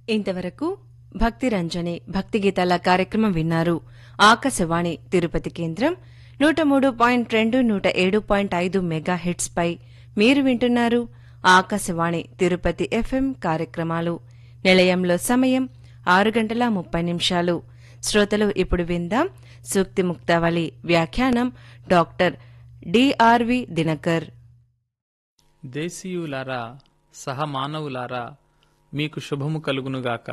ఇంతవరకు భక్తి రంజని భక్తి గీతాల కార్యక్రమం విన్నారు ఆకాశవాణి తిరుపతి కేంద్రం నూట మూడు పాయింట్ రెండు నూట ఏడు పాయింట్ ఐదు మెగా హిట్స్ పై మీరు వింటున్నారు ఆకాశవాణి తిరుపతి ఎఫ్ఎం కార్యక్రమాలు నిలయంలో సమయం ఆరు గంటల ముప్పై నిమిషాలు శ్రోతలు ఇప్పుడు విందాం సూక్తి ముక్తావళి వ్యాఖ్యానం డాక్టర్ డిఆర్వి దినకర్ దేశీయులారా సహమానవులారా మీకు శుభము కలుగునుగాక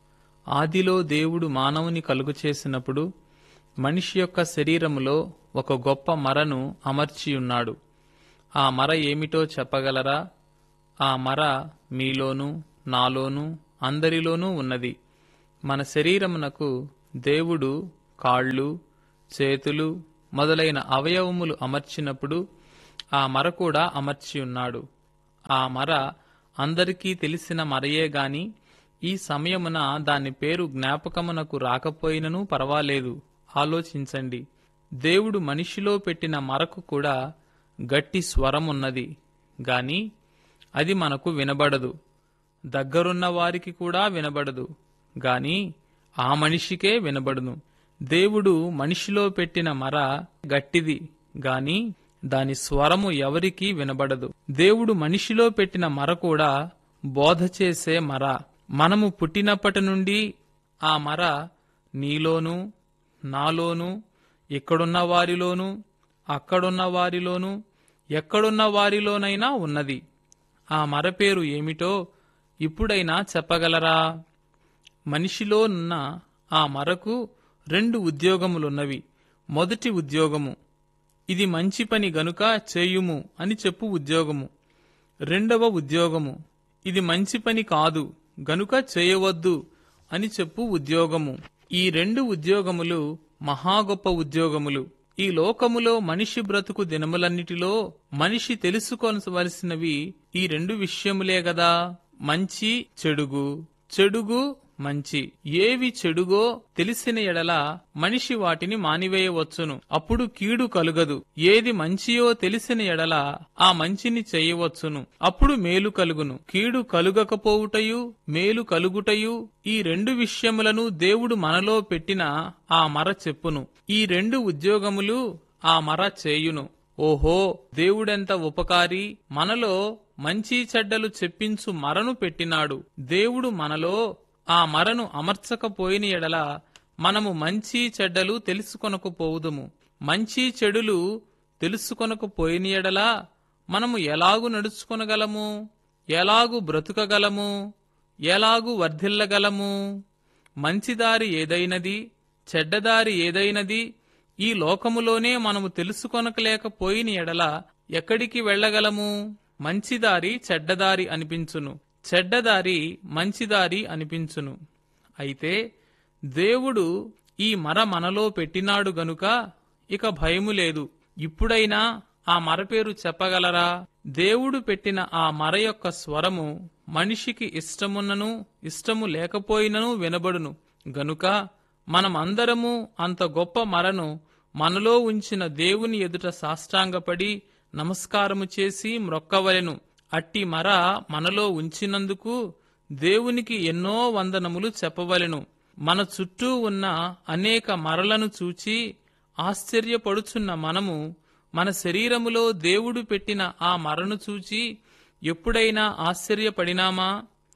ఆదిలో దేవుడు మానవుని కలుగు చేసినప్పుడు మనిషి యొక్క శరీరములో ఒక గొప్ప మరను అమర్చియున్నాడు ఆ మర ఏమిటో చెప్పగలరా ఆ మర మీలోనూ నాలోనూ అందరిలోనూ ఉన్నది మన శరీరమునకు దేవుడు కాళ్ళు చేతులు మొదలైన అవయవములు అమర్చినప్పుడు ఆ మర కూడా అమర్చి ఉన్నాడు ఆ మర అందరికీ తెలిసిన మరయే గాని ఈ సమయమున దాని పేరు జ్ఞాపకమునకు రాకపోయినను పర్వాలేదు ఆలోచించండి దేవుడు మనిషిలో పెట్టిన మరకు కూడా గట్టి స్వరమున్నది గాని అది మనకు వినబడదు దగ్గరున్న వారికి కూడా వినబడదు గాని ఆ మనిషికే వినబడును దేవుడు మనిషిలో పెట్టిన మర గట్టిది గాని దాని స్వరము ఎవరికీ వినబడదు దేవుడు మనిషిలో పెట్టిన మర కూడా బోధ చేసే మర మనము పుట్టినప్పటి నుండి ఆ మర నీలోనూ నాలోనూ ఇక్కడున్న వారిలోనూ అక్కడున్న వారిలోనూ ఎక్కడున్న వారిలోనైనా ఉన్నది ఆ మర పేరు ఏమిటో ఇప్పుడైనా చెప్పగలరా మనిషిలో ఉన్న ఆ మరకు రెండు ఉద్యోగములున్నవి మొదటి ఉద్యోగము ఇది మంచి పని గనుక చేయుము అని చెప్పు ఉద్యోగము రెండవ ఉద్యోగము ఇది మంచి పని కాదు గనుక చేయవద్దు అని చెప్పు ఉద్యోగము ఈ రెండు ఉద్యోగములు మహా గొప్ప ఉద్యోగములు ఈ లోకములో మనిషి బ్రతుకు దినములన్నిటిలో మనిషి తెలుసుకోవలసినవి ఈ రెండు విషయములే గదా మంచి చెడుగు చెడుగు మంచి ఏవి చెడుగో తెలిసిన ఎడల మనిషి వాటిని మానివేయవచ్చును అప్పుడు కీడు కలుగదు ఏది మంచియో తెలిసిన ఎడల ఆ మంచిని చేయవచ్చును అప్పుడు మేలు కలుగును కీడు కలుగకపోవుటయు మేలు కలుగుటయు ఈ రెండు విషయములను దేవుడు మనలో పెట్టిన ఆ మర చెప్పును ఈ రెండు ఉద్యోగములు ఆ మర చేయును ఓహో దేవుడెంత ఉపకారి మనలో మంచి చెడ్డలు చెప్పించు మరను పెట్టినాడు దేవుడు మనలో ఆ మరను అమర్చకపోయిన ఎడల మనము మంచి చెడ్డలు తెలుసుకొనకపోవుదుము మంచి చెడులు తెలుసుకొనకపోయిన ఎడల మనము ఎలాగు నడుచుకొనగలము ఎలాగు బ్రతుకగలము ఎలాగు వర్ధిల్లగలము మంచిదారి ఏదైనది చెడ్డదారి ఏదైనది ఈ లోకములోనే మనము తెలుసుకొనకలేకపోయిన ఎడల ఎక్కడికి వెళ్ళగలము మంచిదారి చెడ్డదారి అనిపించును చెడ్డదారి మంచిదారి అనిపించును అయితే దేవుడు ఈ మర మనలో పెట్టినాడు గనుక ఇక భయము లేదు ఇప్పుడైనా ఆ మర పేరు చెప్పగలరా దేవుడు పెట్టిన ఆ మర యొక్క స్వరము మనిషికి ఇష్టమున్నను ఇష్టము లేకపోయినను వినబడును గనుక మనమందరము అంత గొప్ప మరను మనలో ఉంచిన దేవుని ఎదుట సాష్టాంగపడి నమస్కారము చేసి మ్రొక్కవలెను అట్టి మర మనలో ఉంచినందుకు దేవునికి ఎన్నో వందనములు చెప్పవలెను మన చుట్టూ ఉన్న అనేక మరలను చూచి ఆశ్చర్యపడుచున్న మనము మన శరీరములో దేవుడు పెట్టిన ఆ మరను చూచి ఎప్పుడైనా ఆశ్చర్యపడినామా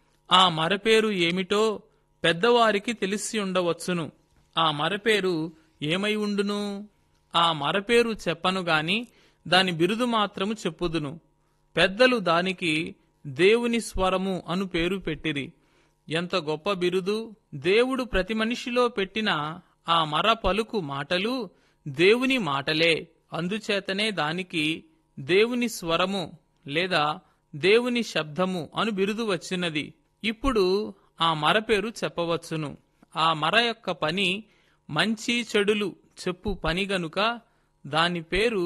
ఆ మరపేరు ఏమిటో పెద్దవారికి తెలిసి ఉండవచ్చును ఆ మరపేరు ఏమై ఉండును ఆ మరపేరు చెప్పను గాని దాని బిరుదు మాత్రము చెప్పుదును పెద్దలు దానికి దేవుని స్వరము అను పేరు పెట్టిరి ఎంత గొప్ప బిరుదు దేవుడు ప్రతి మనిషిలో పెట్టిన ఆ మర పలుకు మాటలు దేవుని మాటలే అందుచేతనే దానికి దేవుని స్వరము లేదా దేవుని శబ్దము అను బిరుదు వచ్చినది ఇప్పుడు ఆ మర పేరు చెప్పవచ్చును ఆ మర యొక్క పని మంచి చెడులు చెప్పు పని గనుక దాని పేరు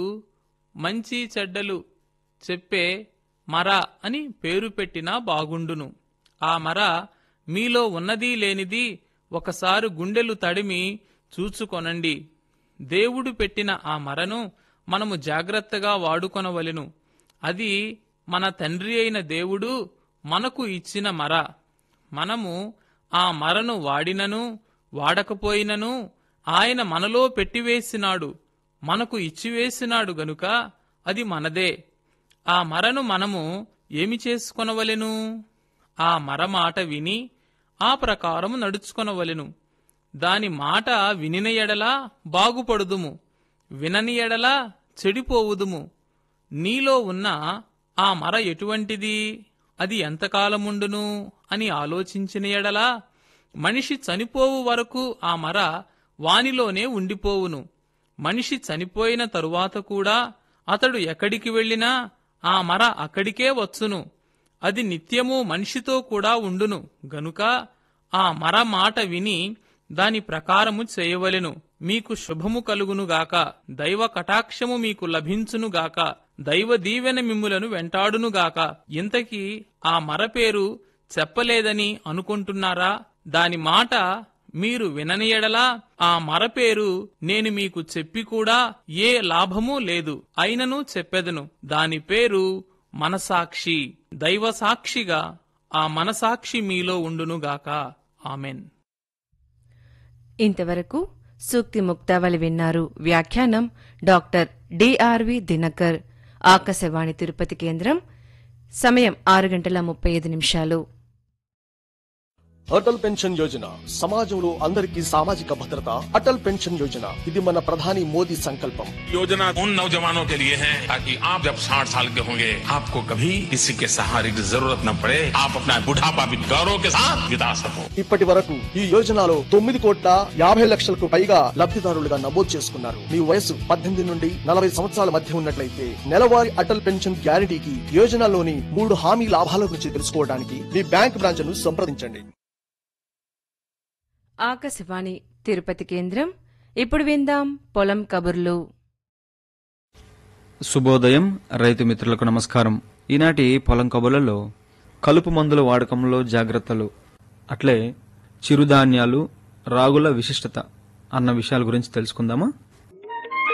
మంచి చెడ్డలు చెప్పే మర అని పేరు పెట్టినా బాగుండును ఆ మర మీలో ఉన్నది లేనిది ఒకసారి గుండెలు తడిమి చూచుకొనండి దేవుడు పెట్టిన ఆ మరను మనము జాగ్రత్తగా వాడుకొనవలెను అది మన తండ్రి అయిన దేవుడు మనకు ఇచ్చిన మర మనము ఆ మరను వాడినను వాడకపోయినను ఆయన మనలో పెట్టివేసినాడు మనకు ఇచ్చివేసినాడు గనుక అది మనదే ఆ మరను మనము ఏమి చేసుకొనవలెను ఆ మర మాట విని ఆ ప్రకారము నడుచుకొనవలెను దాని మాట వినిన ఎడల బాగుపడుదుము వినని ఎడల చెడిపోవుదుము నీలో ఉన్న ఆ మర ఎటువంటిది అది ఎంతకాలముండును అని ఆలోచించిన ఎడల మనిషి చనిపోవు వరకు ఆ మర వానిలోనే ఉండిపోవును మనిషి చనిపోయిన తరువాత కూడా అతడు ఎక్కడికి వెళ్ళినా ఆ మర అక్కడికే వచ్చును అది నిత్యము మనిషితో కూడా ఉండును గనుక ఆ మర మాట విని దాని ప్రకారము చేయవలెను మీకు శుభము కలుగునుగాక దైవ కటాక్షము మీకు లభించునుగాక దైవ దీవెన మిమ్ములను వెంటాడునుగాక ఇంతకీ ఆ మర పేరు చెప్పలేదని అనుకుంటున్నారా దాని మాట మీరు వినని ఎడలా ఆ మర పేరు నేను మీకు చెప్పి కూడా ఏ లాభమూ లేదు అయినను చెప్పెదను దాని పేరు మనసాక్షి దైవ సాక్షిగా ఆ మనసాక్షి మీలో ఉండునుగాక ఆమెన్ ఇంతవరకు సూక్తి ముక్తావళి విన్నారు వ్యాఖ్యానం డాక్టర్ డిఆర్వి దినకర్ ఆకాశవాణి తిరుపతి కేంద్రం సమయం ఆరు గంటల ముప్పై ఐదు నిమిషాలు అటల్ పెన్షన్ యోజన సమాజంలో అందరికీ సామాజిక భద్రత అటల్ పెన్షన్ యోజన ఇది మన ప్రధాని మోదీ సంకల్పం योजना उन नौजवानों के लिए है ताकि आप जब 60 साल के होंगे आपको कभी किसी के सहारे की जरूरत न पड़े आप अपना बुढ़ापा भी गौरव के साथ बिता सको ఇప్పటి వరకు ఈ యోజనలో తొమ్మిది కోట్ల యాభై లక్షలకు పైగా లబ్ధిదారులుగా నమోదు చేసుకున్నారు మీ వయసు పద్దెనిమిది నుండి నలభై సంవత్సరాల మధ్య ఉన్నట్లయితే నెలవారీ అటల్ పెన్షన్ గ్యారంటీకి యోజనలోని మూడు హామీ లాభాల గురించి తెలుసుకోవడానికి మీ బ్యాంక్ బ్రాంచ్ ను సంప్రదించండి ఆకాశవాణి తిరుపతి కేంద్రం ఇప్పుడు విందాం పొలం కబుర్లు శుభోదయం రైతు మిత్రులకు నమస్కారం ఈనాటి పొలం కబుర్లలో కలుపు మందుల వాడకంలో జాగ్రత్తలు అట్లే చిరుధాన్యాలు రాగుల విశిష్టత అన్న విషయాల గురించి తెలుసుకుందామా